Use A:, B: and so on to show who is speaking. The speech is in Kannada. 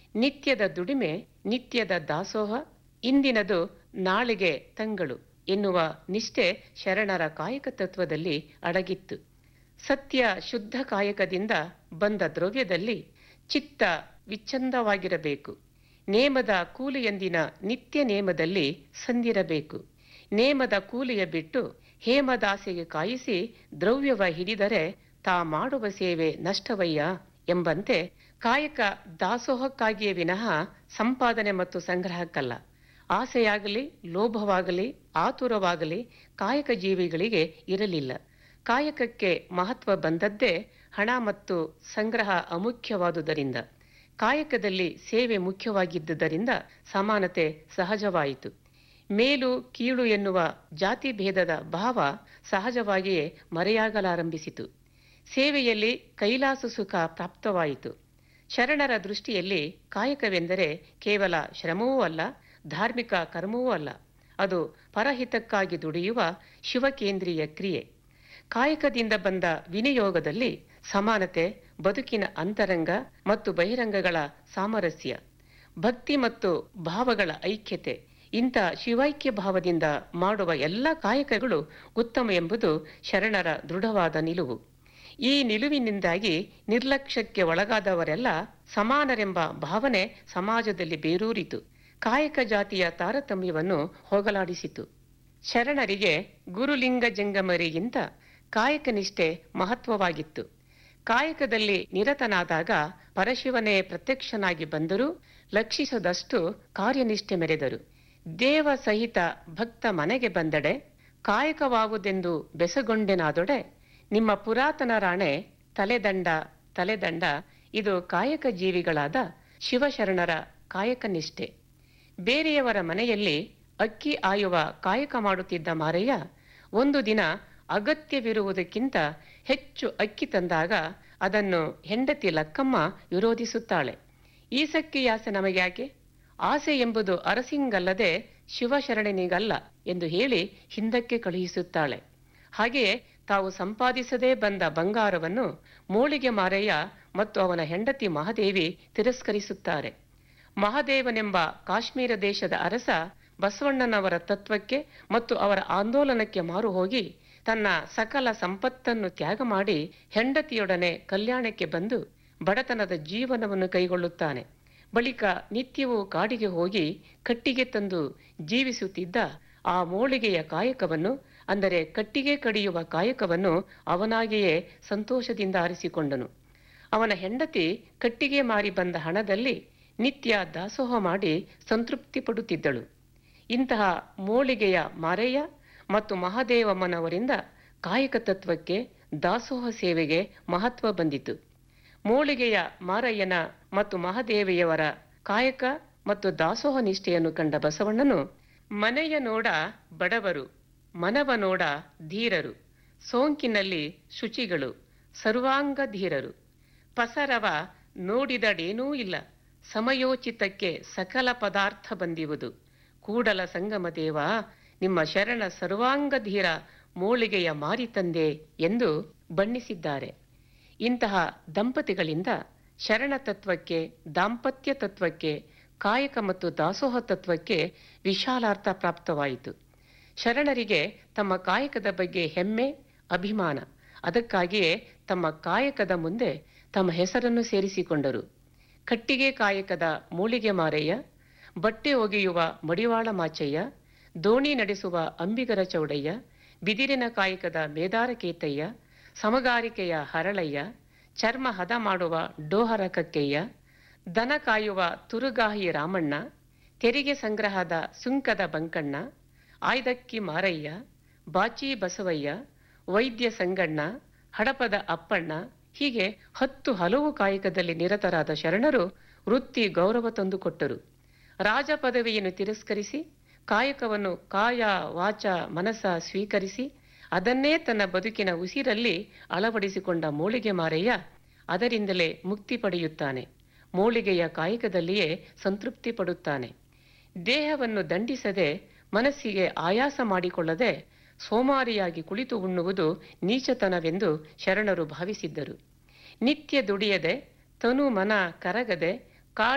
A: ನಿತ್ಯದ ದುಡಿಮೆ ನಿತ್ಯದ ದಾಸೋಹ ಇಂದಿನದು ನಾಳೆಗೆ ತಂಗಳು ಎನ್ನುವ ನಿಷ್ಠೆ ಶರಣರ ಕಾಯಕ ತತ್ವದಲ್ಲಿ ಅಡಗಿತ್ತು ಸತ್ಯ ಶುದ್ಧ ಕಾಯಕದಿಂದ ಬಂದ ದ್ರವ್ಯದಲ್ಲಿ ಚಿತ್ತ ವಿಚ್ಛಂದವಾಗಿರಬೇಕು ನೇಮದ ಕೂಲಿಯಂದಿನ ನಿತ್ಯ ನೇಮದಲ್ಲಿ ಸಂದಿರಬೇಕು ನೇಮದ ಕೂಲಿಯ ಬಿಟ್ಟು ಹೇಮದಾಸೆಗೆ ಕಾಯಿಸಿ ದ್ರವ್ಯವ ಹಿಡಿದರೆ ತಾ ಮಾಡುವ ಸೇವೆ ನಷ್ಟವಯ್ಯ ಎಂಬಂತೆ ಕಾಯಕ ದಾಸೋಹಕ್ಕಾಗಿಯೇ ವಿನಃ ಸಂಪಾದನೆ ಮತ್ತು ಸಂಗ್ರಹಕ್ಕಲ್ಲ ಆಸೆಯಾಗಲಿ ಲೋಭವಾಗಲಿ ಆತುರವಾಗಲಿ ಕಾಯಕ ಜೀವಿಗಳಿಗೆ ಇರಲಿಲ್ಲ ಕಾಯಕಕ್ಕೆ ಮಹತ್ವ ಬಂದದ್ದೇ ಹಣ ಮತ್ತು ಸಂಗ್ರಹ ಅಮುಖ್ಯವಾದುದರಿಂದ ಕಾಯಕದಲ್ಲಿ ಸೇವೆ ಮುಖ್ಯವಾಗಿದ್ದುದರಿಂದ ಸಮಾನತೆ ಸಹಜವಾಯಿತು ಮೇಲು ಕೀಳು ಎನ್ನುವ ಜಾತಿ ಭೇದದ ಭಾವ ಸಹಜವಾಗಿಯೇ ಮರೆಯಾಗಲಾರಂಭಿಸಿತು ಸೇವೆಯಲ್ಲಿ ಕೈಲಾಸ ಸುಖ ಪ್ರಾಪ್ತವಾಯಿತು ಶರಣರ ದೃಷ್ಟಿಯಲ್ಲಿ ಕಾಯಕವೆಂದರೆ ಕೇವಲ ಶ್ರಮವೂ ಅಲ್ಲ ಧಾರ್ಮಿಕ ಕರ್ಮವೂ ಅಲ್ಲ ಅದು ಪರಹಿತಕ್ಕಾಗಿ ದುಡಿಯುವ ಶಿವಕೇಂದ್ರೀಯ ಕ್ರಿಯೆ ಕಾಯಕದಿಂದ ಬಂದ ವಿನಿಯೋಗದಲ್ಲಿ ಸಮಾನತೆ ಬದುಕಿನ ಅಂತರಂಗ ಮತ್ತು ಬಹಿರಂಗಗಳ ಸಾಮರಸ್ಯ ಭಕ್ತಿ ಮತ್ತು ಭಾವಗಳ ಐಕ್ಯತೆ ಇಂಥ ಶಿವೈಕ್ಯ ಭಾವದಿಂದ ಮಾಡುವ ಎಲ್ಲ ಕಾಯಕಗಳು ಉತ್ತಮ ಎಂಬುದು ಶರಣರ ದೃಢವಾದ ನಿಲುವು ಈ ನಿಲುವಿನಿಂದಾಗಿ ನಿರ್ಲಕ್ಷ್ಯಕ್ಕೆ ಒಳಗಾದವರೆಲ್ಲ ಸಮಾನರೆಂಬ ಭಾವನೆ ಸಮಾಜದಲ್ಲಿ ಬೇರೂರಿತು ಕಾಯಕ ಜಾತಿಯ ತಾರತಮ್ಯವನ್ನು ಹೋಗಲಾಡಿಸಿತು ಶರಣರಿಗೆ ಗುರುಲಿಂಗ ಜಂಗಮರಿಗಿಂತ ಕಾಯಕ ನಿಷ್ಠೆ ಮಹತ್ವವಾಗಿತ್ತು ಕಾಯಕದಲ್ಲಿ ನಿರತನಾದಾಗ ಪರಶಿವನೇ ಪ್ರತ್ಯಕ್ಷನಾಗಿ ಬಂದರೂ ಲಕ್ಷಿಸದಷ್ಟು ಕಾರ್ಯನಿಷ್ಠೆ ಮೆರೆದರು ದೇವ ಸಹಿತ ಭಕ್ತ ಮನೆಗೆ ಬಂದಡೆ ಕಾಯಕವಾಗುವುದೆಂದು ಬೆಸಗೊಂಡೆನಾದೊಡೆ ನಿಮ್ಮ ಪುರಾತನ ರಾಣೆ ತಲೆದಂಡ ತಲೆದಂಡ ಇದು ಕಾಯಕ ಜೀವಿಗಳಾದ ಶಿವಶರಣರ ಕಾಯಕ ನಿಷ್ಠೆ ಬೇರೆಯವರ ಮನೆಯಲ್ಲಿ ಅಕ್ಕಿ ಆಯುವ ಕಾಯಕ ಮಾಡುತ್ತಿದ್ದ ಮಾರಯ್ಯ ಒಂದು ದಿನ ಅಗತ್ಯವಿರುವುದಕ್ಕಿಂತ ಹೆಚ್ಚು ಅಕ್ಕಿ ತಂದಾಗ ಅದನ್ನು ಹೆಂಡತಿ ಲಕ್ಕಮ್ಮ ವಿರೋಧಿಸುತ್ತಾಳೆ ಈ ಸಕ್ಕಿಯಾಸೆ ನಮಗ್ಯಾಕೆ ಆಸೆ ಎಂಬುದು ಅರಸಿಂಗಲ್ಲದೆ ಶಿವಶರಣನಿಗಲ್ಲ ಎಂದು ಹೇಳಿ ಹಿಂದಕ್ಕೆ ಕಳುಹಿಸುತ್ತಾಳೆ ಹಾಗೆಯೇ ತಾವು ಸಂಪಾದಿಸದೇ ಬಂದ ಬಂಗಾರವನ್ನು ಮೋಳಿಗೆ ಮಾರಯ್ಯ ಮತ್ತು ಅವನ ಹೆಂಡತಿ ಮಹಾದೇವಿ ತಿರಸ್ಕರಿಸುತ್ತಾರೆ ಮಹಾದೇವನೆಂಬ ಕಾಶ್ಮೀರ ದೇಶದ ಅರಸ ಬಸವಣ್ಣನವರ ತತ್ವಕ್ಕೆ ಮತ್ತು ಅವರ ಆಂದೋಲನಕ್ಕೆ ಮಾರು ಹೋಗಿ ತನ್ನ ಸಕಲ ಸಂಪತ್ತನ್ನು ತ್ಯಾಗ ಮಾಡಿ ಹೆಂಡತಿಯೊಡನೆ ಕಲ್ಯಾಣಕ್ಕೆ ಬಂದು ಬಡತನದ ಜೀವನವನ್ನು ಕೈಗೊಳ್ಳುತ್ತಾನೆ ಬಳಿಕ ನಿತ್ಯವೂ ಕಾಡಿಗೆ ಹೋಗಿ ಕಟ್ಟಿಗೆ ತಂದು ಜೀವಿಸುತ್ತಿದ್ದ ಆ ಮೋಳಿಗೆಯ ಕಾಯಕವನ್ನು ಅಂದರೆ ಕಟ್ಟಿಗೆ ಕಡಿಯುವ ಕಾಯಕವನ್ನು ಅವನಾಗಿಯೇ ಸಂತೋಷದಿಂದ ಆರಿಸಿಕೊಂಡನು ಅವನ ಹೆಂಡತಿ ಕಟ್ಟಿಗೆ ಮಾರಿ ಬಂದ ಹಣದಲ್ಲಿ ನಿತ್ಯ ದಾಸೋಹ ಮಾಡಿ ಸಂತೃಪ್ತಿ ಪಡುತ್ತಿದ್ದಳು ಇಂತಹ ಮೋಳಿಗೆಯ ಮಾರಯ್ಯ ಮತ್ತು ಮಹಾದೇವಮ್ಮನವರಿಂದ ಕಾಯಕ ತತ್ವಕ್ಕೆ ದಾಸೋಹ ಸೇವೆಗೆ ಮಹತ್ವ ಬಂದಿತು ಮೋಳಿಗೆಯ ಮಾರಯ್ಯನ ಮತ್ತು ಮಹಾದೇವಿಯವರ ಕಾಯಕ ಮತ್ತು ದಾಸೋಹ ನಿಷ್ಠೆಯನ್ನು ಕಂಡ ಬಸವಣ್ಣನು ಮನೆಯ ನೋಡ ಬಡವರು ಮನವ ನೋಡ ಧೀರರು ಸೋಂಕಿನಲ್ಲಿ ಶುಚಿಗಳು ಸರ್ವಾಂಗ ಧೀರರು ಪಸರವ ನೋಡಿದಡೇನೂ ಇಲ್ಲ ಸಮಯೋಚಿತಕ್ಕೆ ಸಕಲ ಪದಾರ್ಥ ಬಂದಿರುವುದು ಕೂಡಲ ಸಂಗಮ ದೇವ ನಿಮ್ಮ ಶರಣ ಸರ್ವಾಂಗ ಧೀರ ಮೋಳಿಗೆಯ ಮಾರಿ ತಂದೆ ಎಂದು ಬಣ್ಣಿಸಿದ್ದಾರೆ ಇಂತಹ ದಂಪತಿಗಳಿಂದ ಶರಣ ತತ್ವಕ್ಕೆ ದಾಂಪತ್ಯ ತತ್ವಕ್ಕೆ ಕಾಯಕ ಮತ್ತು ದಾಸೋಹ ತತ್ವಕ್ಕೆ ವಿಶಾಲಾರ್ಥ ಪ್ರಾಪ್ತವಾಯಿತು ಶರಣರಿಗೆ ತಮ್ಮ ಕಾಯಕದ ಬಗ್ಗೆ ಹೆಮ್ಮೆ ಅಭಿಮಾನ ಅದಕ್ಕಾಗಿಯೇ ತಮ್ಮ ಕಾಯಕದ ಮುಂದೆ ತಮ್ಮ ಹೆಸರನ್ನು ಸೇರಿಸಿಕೊಂಡರು ಕಟ್ಟಿಗೆ ಕಾಯಕದ ಮೂಳಿಗೆ ಮಾರಯ್ಯ ಬಟ್ಟೆ ಒಗೆಯುವ ಮಡಿವಾಳ ಮಾಚಯ್ಯ ದೋಣಿ ನಡೆಸುವ ಅಂಬಿಗರ ಚೌಡಯ್ಯ ಬಿದಿರಿನ ಕಾಯಕದ ಮೇದಾರ ಕೇತಯ್ಯ ಸಮಗಾರಿಕೆಯ ಹರಳಯ್ಯ ಚರ್ಮ ಹದ ಮಾಡುವ ಡೋಹರ ಕಕ್ಕಯ್ಯ ದನ ಕಾಯುವ ತುರುಗಾಹಿ ರಾಮಣ್ಣ ತೆರಿಗೆ ಸಂಗ್ರಹದ ಸುಂಕದ ಬಂಕಣ್ಣ ಆಯ್ದಕ್ಕಿ ಮಾರಯ್ಯ ಬಾಚಿ ಬಸವಯ್ಯ ವೈದ್ಯ ಸಂಗಣ್ಣ ಹಡಪದ ಅಪ್ಪಣ್ಣ ಹೀಗೆ ಹತ್ತು ಹಲವು ಕಾಯಕದಲ್ಲಿ ನಿರತರಾದ ಶರಣರು ವೃತ್ತಿ ಗೌರವ ತಂದುಕೊಟ್ಟರು ರಾಜ ಪದವಿಯನ್ನು ತಿರಸ್ಕರಿಸಿ ಕಾಯಕವನ್ನು ಕಾಯ ವಾಚ ಮನಸ ಸ್ವೀಕರಿಸಿ ಅದನ್ನೇ ತನ್ನ ಬದುಕಿನ ಉಸಿರಲ್ಲಿ ಅಳವಡಿಸಿಕೊಂಡ ಮೋಳಿಗೆ ಮಾರಯ್ಯ ಅದರಿಂದಲೇ ಮುಕ್ತಿ ಪಡೆಯುತ್ತಾನೆ ಮೋಳಿಗೆಯ ಕಾಯಕದಲ್ಲಿಯೇ ಸಂತೃಪ್ತಿ ಪಡುತ್ತಾನೆ ದೇಹವನ್ನು ದಂಡಿಸದೆ ಮನಸ್ಸಿಗೆ ಆಯಾಸ ಮಾಡಿಕೊಳ್ಳದೆ ಸೋಮಾರಿಯಾಗಿ ಕುಳಿತು ಉಣ್ಣುವುದು ನೀಚತನವೆಂದು ಶರಣರು ಭಾವಿಸಿದ್ದರು ನಿತ್ಯ ದುಡಿಯದೆ ತನು ಮನ ಕರಗದೆ